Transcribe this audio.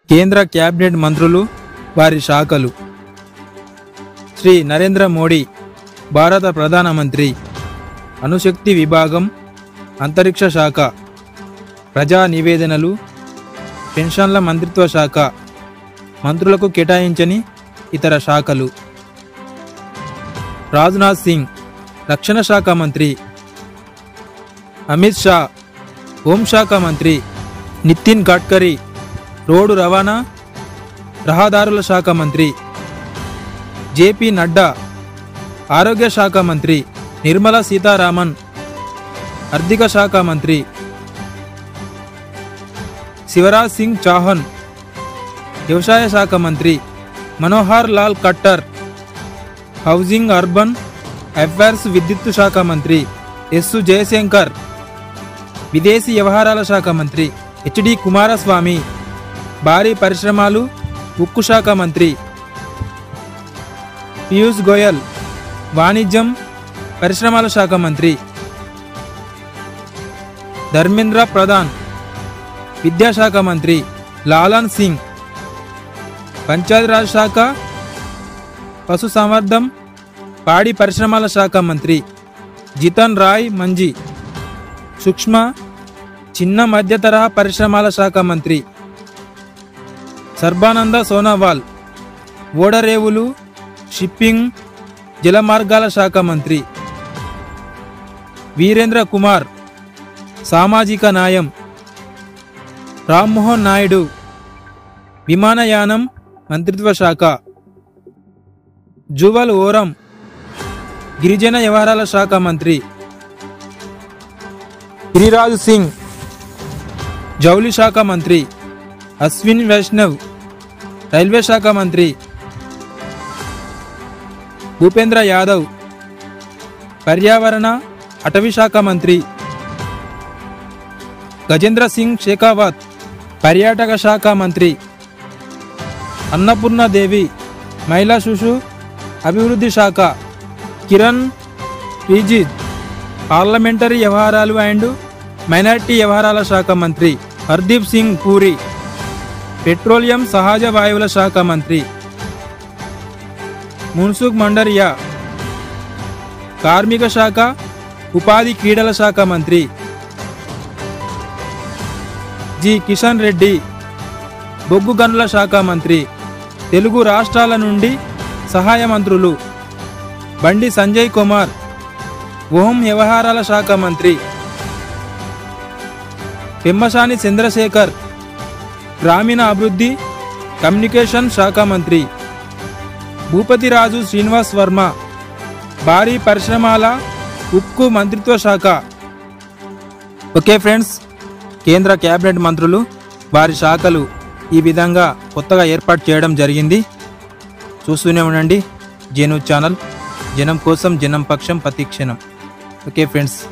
కేంద్ర క్యాబినెట్ మంత్రులు వారి శాఖలు శ్రీ నరేంద్ర మోడీ భారత ప్రధానమంత్రి అణుశక్తి విభాగం అంతరిక్ష శాఖ ప్రజా నివేదనలు పెన్షన్ల మంత్రిత్వ శాఖ మంత్రులకు కేటాయించని ఇతర శాఖలు రాజ్నాథ్ సింగ్ రక్షణ శాఖ మంత్రి అమిత్ షా హోంశాఖ మంత్రి నితిన్ గడ్కరీ రోడ్డు రవాణా రహదారుల శాఖ మంత్రి జేపీ నడ్డా ఆరోగ్య శాఖ మంత్రి నిర్మలా సీతారామన్ ఆర్థిక శాఖ మంత్రి శివరాజ్ సింగ్ చౌహాన్ వ్యవసాయ శాఖ మంత్రి Manohar Lal Khattar housing urban affairs విద్యుత్ శాఖ మంత్రి ఎస్ జయశంకర్ విదేశీ వ్యవహారాల శాఖ మంత్రి హెచ్డి కుమారస్వామి భారీ పరిశ్రమలు ఉక్కు శాఖ మంత్రి పీయూష్ గోయల్ వాణిజ్యం పరిశ్రమల శాఖ మంత్రి ధర్మేంద్ర ప్రధాన్ విద్యాశాఖ మంత్రి లాలన్ సింగ్ పంచాయతీరాజ్ శాఖ పశుసంవర్ధం పాడి పరిశ్రమల శాఖ మంత్రి జితన్ రాయ్ మంజీ సూక్ష్మ చిన్న మధ్య తరహా పరిశ్రమల శాఖ మంత్రి సర్బానంద సోనోవాల్ ఓడరేవులు షిప్పింగ్ జలమార్గాల శాఖ మంత్రి వీరేంద్ర కుమార్ సామాజిక న్యాయం రామ్మోహన్ నాయుడు విమానయానం మంత్రిత్వ శాఖ జువల్ ఓరం గిరిజన వ్యవహారాల శాఖ మంత్రి గిరిరాజు సింగ్ జౌలి శాఖ మంత్రి అశ్విన్ వైష్ణవ్ రైల్వే శాఖ మంత్రి భూపేంద్ర యాదవ్ పర్యావరణ అటవీ శాఖ మంత్రి గజేంద్ర సింగ్ షేకావత్ పర్యాటక శాఖ మంత్రి అన్నపూర్ణాదేవి మహిళా శిశు అభివృద్ధి శాఖ కిరణ్ రిజిద్ పార్లమెంటరీ వ్యవహారాలు అండ్ మైనార్టీ వ్యవహారాల శాఖ మంత్రి హర్దీప్ సింగ్ పూరి పెట్రోలియం సహజ వాయువుల శాఖ మంత్రి మున్సుఖ్ మండరియా కార్మిక శాఖ ఉపాధి క్రీడల శాఖ మంత్రి జి కిషన్ రెడ్డి బొగ్గు గనుల శాఖ మంత్రి తెలుగు రాష్ట్రాల నుండి సహాయ మంత్రులు బండి సంజయ్ కుమార్ హోం వ్యవహారాల శాఖ మంత్రి పెమ్మసాని చంద్రశేఖర్ గ్రామీణ అభివృద్ధి కమ్యూనికేషన్ శాఖ మంత్రి భూపతిరాజు శ్రీనివాస్ వర్మ భారీ పరిశ్రమల ఉక్కు మంత్రిత్వ శాఖ ఓకే ఫ్రెండ్స్ కేంద్ర కేబినెట్ మంత్రులు వారి శాఖలు ఈ విధంగా కొత్తగా ఏర్పాటు చేయడం జరిగింది చూస్తూనే ఉండండి జేను ఛానల్ జనం కోసం జనం పక్షం ప్రతి క్షణం ఓకే ఫ్రెండ్స్